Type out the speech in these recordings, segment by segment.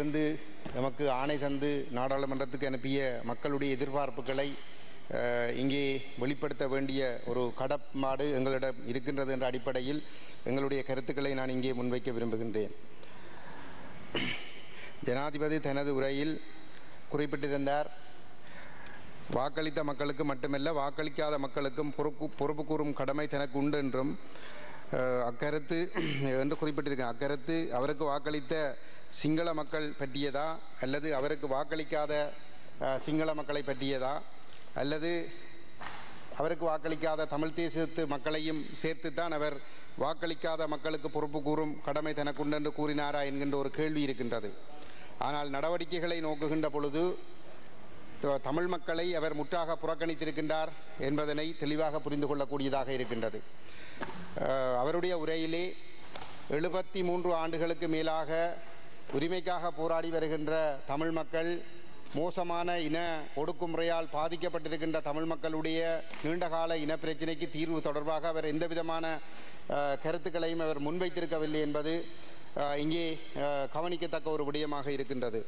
இருந்து நமக்கு ஆணை தந்து நாடாளுமன்றத்துக்கு அனுப்பிய மக்களுடைய எதிர்பார்ப்புகளை அஹ், இங்கே வெளிப்படுத்த வேண்டிய ஒரு கடப்பாடு எங்களிடம் இருக்கின்றது என்ற அடிப்படையில் எங்களுடைய கருத்துக்களை நான் இங்கே முன்வைக்க விரும்புகின்றேன் ஜனாதிபதி தனது உரையில் குறிப்பிட்டிருந்தார் வாக்களித்த மக்களுக்கு மட்டுமல்ல வாக்களிக்காத மக்களுக்கும் பொறுப்பு பொறுப்பு கூறும் கடமை தனக்கு உண்டு என்றும் அஹ், அக்கருத்து என்று குறிப்பிட்டிருக்கேன் அக்கருத்து அவருக்கு வாக்களித்த சிங்கள மக்கள் பற்றியதா அல்லது அவருக்கு வாக்களிக்காத அஹ், சிங்கள மக்களை பற்றியதா அல்லது அவருக்கு வாக்களிக்காத தமிழ் தேசத்து மக்களையும் சேர்த்துத்தான் அவர் வாக்களிக்காத மக்களுக்கு பொறுப்பு கூறும் கடமை தனக்குண்டு என்று கூறினாரா என்கின்ற ஒரு கேள்வி இருக்கின்றது ஆனால் நடவடிக்கைகளை நோக்குகின்ற பொழுது த- தமிழ் மக்களை அவர் முற்றாக புறக்கணித்திருக்கின்றார் என்பதனை தெளிவாக புரிந்து கொள்ளக்கூடியதாக இருக்கின்றது அஹ், அவருடைய உரையிலே எழுபத்தி மூன்று ஆண்டுகளுக்கு மேலாக உரிமைக்காக போராடி வருகின்ற தமிழ் மக்கள் மோசமான இன ஒடுக்குமுறையால் பாதிக்கப்பட்டிருக்கின்ற தமிழ் மக்களுடைய நீண்டகால இன பிரச்சினைக்கு தீர்வு தொடர்பாக அவர் எந்த விதமான அஹ், கருத்துக்களையும் அவர் முன்வைத்திருக்கவில்லை என்பது அஹ், இங்கே அஹ், கவனிக்கத்தக்க ஒரு விடயமாக இருக்கின்றது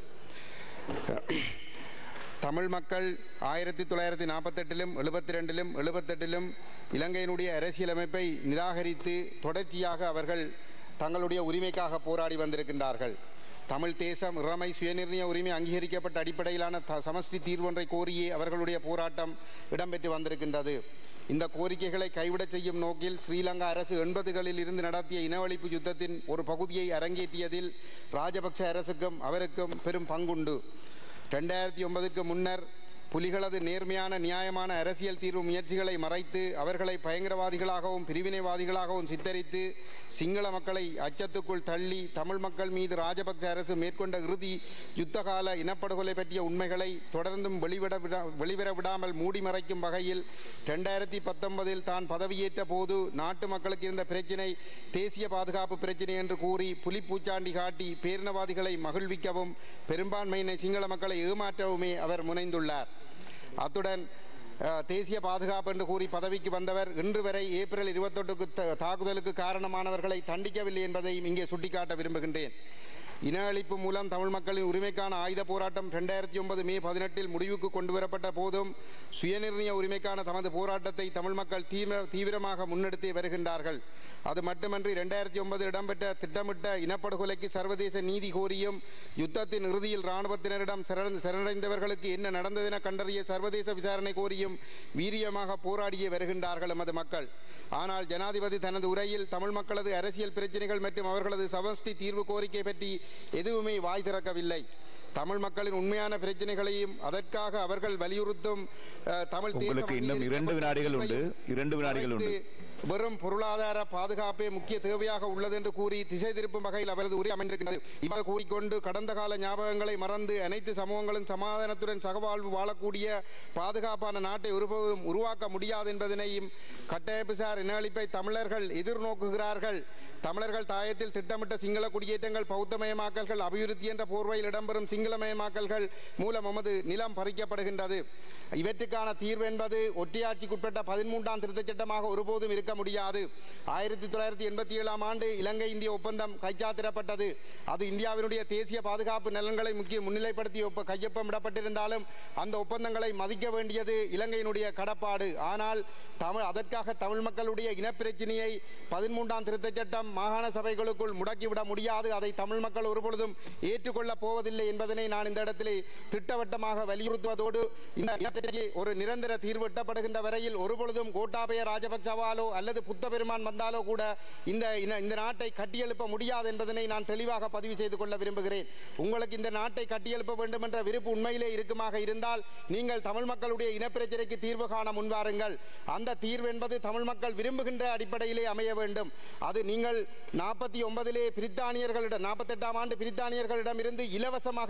தமிழ் மக்கள் ஆயிரத்தி தொள்ளாயிரத்தி நாற்பத்தெட்டிலும் எழுபத்தி ரெண்டிலும் எழுபத்தெட்டிலும் இலங்கையினுடைய அரசியலமைப்பை நிராகரித்து தொடர்ச்சியாக அவர்கள் தங்களுடைய உரிமைக்காக போராடி வந்திருக்கின்றார்கள் தமிழ் தேசம் இறமை சுயநிர்ணய உரிமை அங்கீகரிக்கப்பட்ட அடிப்படையிலான த- சமஷ்டி தீர்வொன்றை கோரியே அவர்களுடைய போராட்டம் இடம்பெற்று வந்திருக்கின்றது இந்த கோரிக்கைகளை கைவிடச் செய்யும் நோக்கில் ஸ்ரீலங்கா அரசு எண்பதுகளில் இருந்து நடத்திய இனவழிப்பு யுத்தத்தின் ஒரு பகுதியை அரங்கேற்றியதில் ராஜபக்ஷ அரசுக்கும் அவருக்கும் பெரும் பங்குண்டு ரெண்டாயிரத்தி ஒன்பதுக்கு முன்னர் புலிகளது நேர்மையான நியாயமான அரசியல் தீர்வு முயற்சிகளை மறைத்து அவர்களை பயங்கரவாதிகளாகவும் பிரிவினைவாதிகளாகவும் சித்தரித்து சிங்கள மக்களை அச்சத்துக்குள் தள்ளி தமிழ் மக்கள் மீது ராஜபக்ச அரசு மேற்கொண்ட இறுதி யுத்தகால இனப்படுகொலை பற்றிய உண்மைகளை தொடர்ந்தும் வெளிவிட விடா வெளிவர விடாமல் மூடி மறைக்கும் வகையில் ரெண்டாயிரத்தி பத்தொன்பதில் தான் பதவியேற்ற போது நாட்டு மக்களுக்கு இருந்த பிரச்சினை தேசிய பாதுகாப்பு பிரச்சினை என்று கூறி புலிப்பூச்சாண்டி காட்டி பேரினவாதிகளை மகிழ்விக்கவும் பெரும்பான்மையினை சிங்கள மக்களை ஏமாற்றவுமே அவர் முனைந்துள்ளார் அத்துடன் அஹ், தேசிய பாதுகாப்பு என்று கூறி பதவிக்கு வந்தவர் இன்று வரை ஏப்ரல் இருபத்தொட்டுக்கு தாக்குதலுக்கு காரணமானவர்களை தண்டிக்கவில்லை என்பதையும் இங்கே சுட்டிக்காட்ட விரும்புகின்றேன் இன அழிப்பு மூலம் தமிழ் மக்களின் உரிமைக்கான ஆயுத போராட்டம் ரெண்டாயிரத்தி ஒன்பது மே பதினெட்டில் முடிவுக்கு கொண்டு வரப்பட்ட போதும் சுயநிர்ணய உரிமைக்கான தமது போராட்டத்தை தமிழ் மக்கள் தீவிர தீவிரமாக முன்னெடுத்தே வருகின்றார்கள் அது மட்டுமன்றி ரெண்டாயிரத்தி ஒன்பது இடம்பெற்ற திட்டமிட்ட இனப்படுகொலைக்கு சர்வதேச நீதி கோரியும் யுத்தத்தின் இறுதியில் இராணுவத்தினரிடம் சரண்- சரணடைந்தவர்களுக்கு என்ன நடந்ததென கண்டறிய சர்வதேச விசாரணை கோரியும் வீரியமாக போராடியே வருகின்றார்கள் எமது மக்கள் ஆனால் ஜனாதிபதி தனது உரையில் தமிழ் மக்களது அரசியல் பிரச்சினைகள் மற்றும் அவர்களது சமஷ்டி தீர்வு கோரிக்கை பற்றி எதுவுமே வாய் திறக்கவில்லை தமிழ் மக்களின் உண்மையான பிரச்சனைகளையும் அதற்காக அவர்கள் வலியுறுத்தும் அஹ், தமிழ் தேசம் உங்களுக்கு இன்னும் இரண்டு வினாடிகள் உண்டு இரண்டு வினாடிகள் உண்டு மறைத்து வெறும் பொருளாதார பாதுகாப்பே முக்கிய தேவையாக உள்ளது என்று கூறி திசை திருப்பும் வகையில் அவரது உரை அமைந்திருக்கிறது இவ்வாறு கூறிக்கொண்டு கடந்த கால ஞாபகங்களை மறந்து அனைத்து சமூகங்களும் சமாதானத்துடன் சகவாழ்வு வாழக்கூடிய பாதுகாப்பான நாட்டை ஒருபோதும் உருவாக்க முடியாது என்பதனையும் கட்டமைப்புசார் இனஅழிப்பை தமிழர்கள் எதிர்நோக்குகிறார்கள் தமிழர்கள் தாயத்தில் திட்டமிட்ட சிங்கள குடியேற்றங்கள் பௌத்தமயமாக்கல்கள் அபிவிருத்தி என்ற போர்வையில் இடம்பெறும் சிங்களமயமாக்கல்கள் மூலம் நமது நிலம் பறிக்கப்படுகின்றது இவற்றுக்கான தீர்வு என்பது ஒட்டியாட்சிக்குட்பட்ட பதிமூன்றாம் திருத்தச் சட்டமாக ஒருபோதும் இருக்க முடியாது ஆயிரத்தி தொள்ளாயிரத்தி எண்பத்தி ஏழாம் ஆண்டு இலங்கை இந்திய ஒப்பந்தம் கைச்சாத்திடப்பட்டது அது இந்தியாவினுடைய தேசிய பாதுகாப்பு நலன்களை முக்கிய முன்னிலைப்படுத்தி ஒப்ப கையொப்பமிடப்பட்டிருந்தாலும் அந்த ஒப்பந்தங்களை மதிக்க வேண்டியது இலங்கையினுடைய கடப்பாடு ஆனால் தமிழ் அதற்காக தமிழ் மக்களுடைய இனப்பிரச்சினையை பதிமூன்றாம் திருத்தச் சட்டம் மாகாண சபைகளுக்குள் முடக்கிவிட முடியாது அதை தமிழ் மக்கள் ஒருபொழுதும் ஏற்றுக்கொள்ளப் போவதில்லை என்பதனை நான் இந்த இடத்திலே திட்டவட்டமாக வலியுறுத்துவதோடு இந்த இனப்பிரச்சனைக்கு ஒரு நிரந்தர தீர்வு எட்டப்படுகின்ற வரையில் ஒருபொழுதும் கோட்டாபய ராஜபக்சவாலோ அல்லது புத்த பெருமான் வந்தாலோ கூட இந்த இன- இந்த நாட்டை கட்டியெழுப்ப முடியாது என்பதனை நான் தெளிவாக பதிவு செய்து கொள்ள விரும்புகிறேன் உங்களுக்கு இந்த நாட்டை கட்டியெழுப்ப வேண்டும் என்ற விருப்பு உண்மையிலே இருக்குமாக இருந்தால் நீங்கள் தமிழ் மக்களுடைய இனப்பிரச்சனைக்கு தீர்வு காண முன்வாருங்கள் அந்த தீர்வு என்பது தமிழ் மக்கள் விரும்புகின்ற அடிப்படையிலே அமைய வேண்டும் அது நீங்கள் நாற்பத்தி ஒன்பதிலே பிரித்தானியர்களிடம் நாற்பத்தெட்டாம் ஆண்டு பிரித்தானியர்களிடம் இருந்து இலவசமாக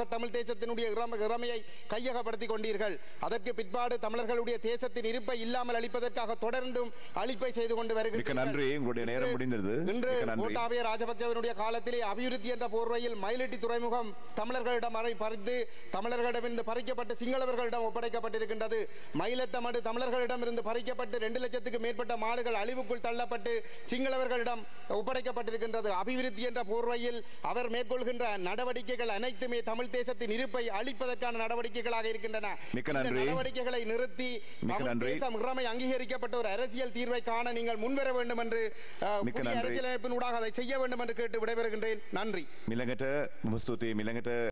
தமிழ் தேசத்தினுடைய இறம- இறமையை கையகப்படுத்திக் கொண்டீர்கள் அதற்கு பிற்பாடு தமிழர்களுடைய தேசத்தின் இருப்பை இல்லாமல் அளிப்பதற்காக தொடர்ந்தும் அழிப்பை செய்து கொண்டு மிக்க வருகிறீர்கள் நன்றி உங்களுடைய நேரம் இன்று- முடிந்தது இன்று மிக்க நன்றி கோட்டாபய ராஜபக்சவனுடைய காலத்திலே அபிவிருத்தி என்ற போர்வையில் மயிலட்டி துறைமுகம் தமிழர்களிடம் அறை பறித்து தமிழர்களிடமிருந்து பறிக்கப்பட்டு சிங்களவர்களிடம் ஒப்படைக்கப்பட்டிருக்கின்றது மயிலத்தமடு தமிழர்களிடமிருந்து பறிக்கப்பட்டு ரெண்டு லட்சத்துக்கு மேற்பட்ட மாடுகள் அழிவுக்குள் தள்ளப்பட்டு சிங்களவர்களிடம் ஒப்படைக்கப்பட்டிருக்கின்றது அபிவிருத்தி என்ற போர்வையில் அவர் மேற்கொள்கின்ற நடவடிக்கைகள் அனைத்துமே தமிழ் தேசத்தின் இருப்பை அழிப்பதற்கான நடவடிக்கைகளாக இருக்கின்றன மிக்க இந்த நன்றி. நடவடிக்கைகளை நிறுத்தி மிக்க தமிழ் நன்றி. தேசம் இறமை அங்கீகரிக்கப்பட்ட ஒரு அரசியல் தீர்வை காண நீங்கள் முன்வர வேண்டும் என்று அஹ், மிக்க புதிய நன்றி. அரசியலமைப்பினூடாக அதை செய்ய வேண்டும் என்று கேட்டு விடைபெறுகின்றேன் நன்றி මිළඟට බොහොම ස්තුතියි මිළඟට